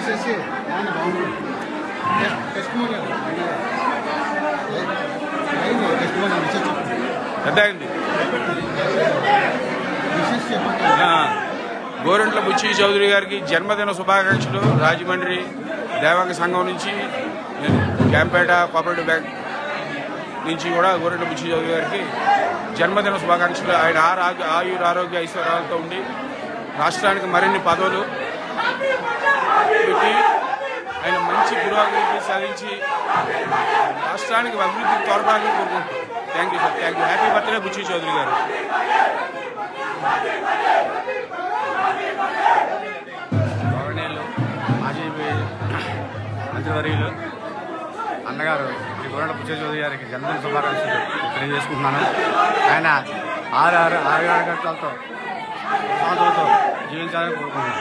శశి ఆయన బాగుంది test mode test mode విషయం చెప్పండి పెద్ద అయింది విషయం చెప్పండి ఆ, గోరంట్ల బుచ్చి చౌదరి గారికి జన్మదిన శుభాకాంక్షలు రాజమండ్రి దేవాంగ సంఘం నుంచి క్యాంపేట కోఆపరేటివ్ బ్యాంక్ నుంచి కూడా గోరంట్ల బుచ్చి చౌదరి గారికి జన్మదిన శుభాకాంక్షలు ఆయన ఆరు ఆయుర ఆరోగ్య ఐశ్వర్యాలతో ఉండి రాష్ట్రానికి మరిన్ని పదవులు పెట్టి ఆయన మంచి పురోగతి సాధించి రాష్ట్రానికి అభివృద్ధి త్వరపాలని కోరుకుంటున్నాం thank you sir thank you happy birthday Butchi Chowdary గారు గవర్నర్లు మాజీ మంత్రివర్యులు అన్నగారు శ్రీ గోరంట పుచ్చ చౌదరి గారికి జన్మదిన శుభాకాంక్షలు తెలియజేసుకుంటున్నాను ఆయన ఆరు ఆరు ఆరు ఆరు గంటలతో సంవత్సరంతో జీవించాలని కోరుకుంటున్నాను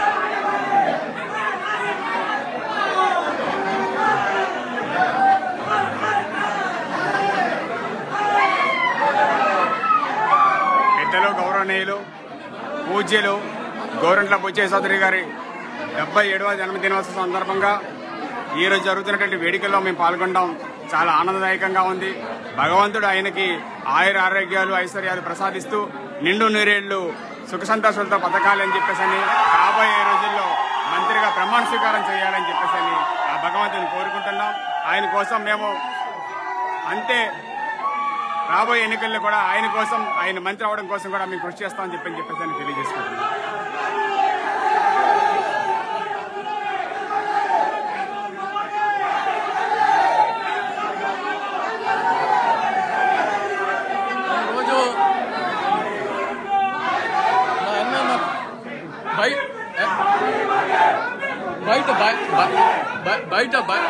పెద్దలు గౌరవనీయులు పూజ్యులు గోరంట్ల బుచ్చయ్య చౌదరి గారి డెబ్బై ఏడవ జన్మదినోత్సవ సందర్భంగా ఈరోజు జరుగుతున్నటువంటి వేడుకల్లో మేము పాల్గొనడం చాలా ఆనందదాయకంగా ఉంది భగవంతుడు ఆయనకి ఆయుర ఆరోగ్యాలు ఐశ్వర్యాలు ప్రసాదిస్తూ నిండు నూరేళ్లు సుఖ సంతోషాలతో బతకాలని చెప్పేసి అని రాబోయే రోజుల్లో మంత్రిగా ప్రమాణ స్వీకారం చేయాలని చెప్పేసి అని ఆ భగవంతుని కోరుకుంటున్నాం ఆయన కోసం మేము అంతే రాబోయే ఎన్నికల్లో కూడా ఆయన కోసం ఆయన మంత్రి అవడం కోసం కూడా మేము కృషి చేస్తామని చెప్పని చెప్పేసి నేను తెలియజేసుకుంటున్నాను రోజు మా అన్న నా- బయ- ఏ? బయట బయ- బయ- బయ- బయట బయ-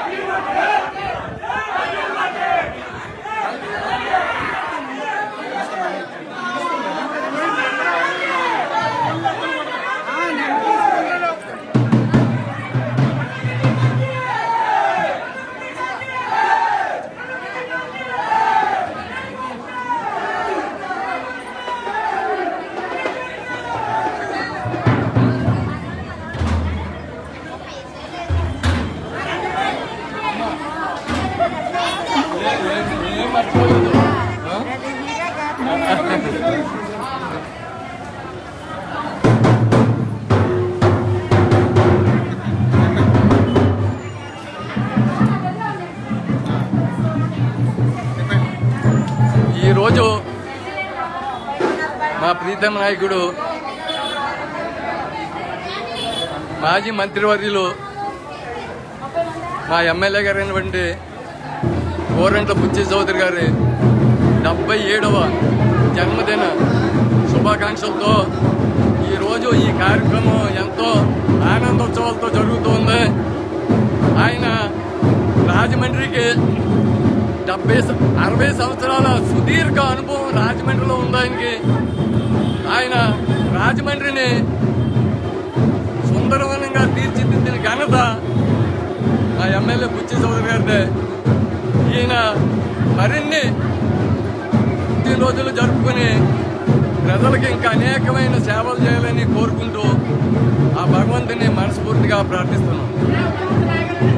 ఏం మర్చిపోలేదు ఆ? ఈరోజు మా ప్రీతం నాయకుడు మాజీ మంత్రివర్యులు మా ఎమ్మెల్యే గారైనటువంటి గోరంట్ల బుచ్చి చౌదరి గారి డెబ్బై ఏడవ జన్మదిన శుభాకాంక్షలతో ఈరోజు ఈ కార్యక్రమం ఎంతో ఆనందోత్సవాలతో జరుగుతోంది ఆయన రాజమండ్రికి డెబ్బై స- అరవై సంవత్సరాల సుదీర్ఘ అనుభవం రాజమండ్రిలో ఉంది ఆయనకి ఆయన రాజమండ్రిని సుందరవనంగా తీర్చిదిద్దిన ఘనత మా ఎమ్మెల్యే బుచ్చి చౌదరి గారిదే ఈయన మరిన్ని పుట్టినరోజులు జరుపుకుని ప్రజలకు ఇంకా అనేకమైన సేవలు చేయాలని కోరుకుంటూ ఆ భగవంతుని మనస్ఫూర్తిగా ప్రార్థిస్తున్నాం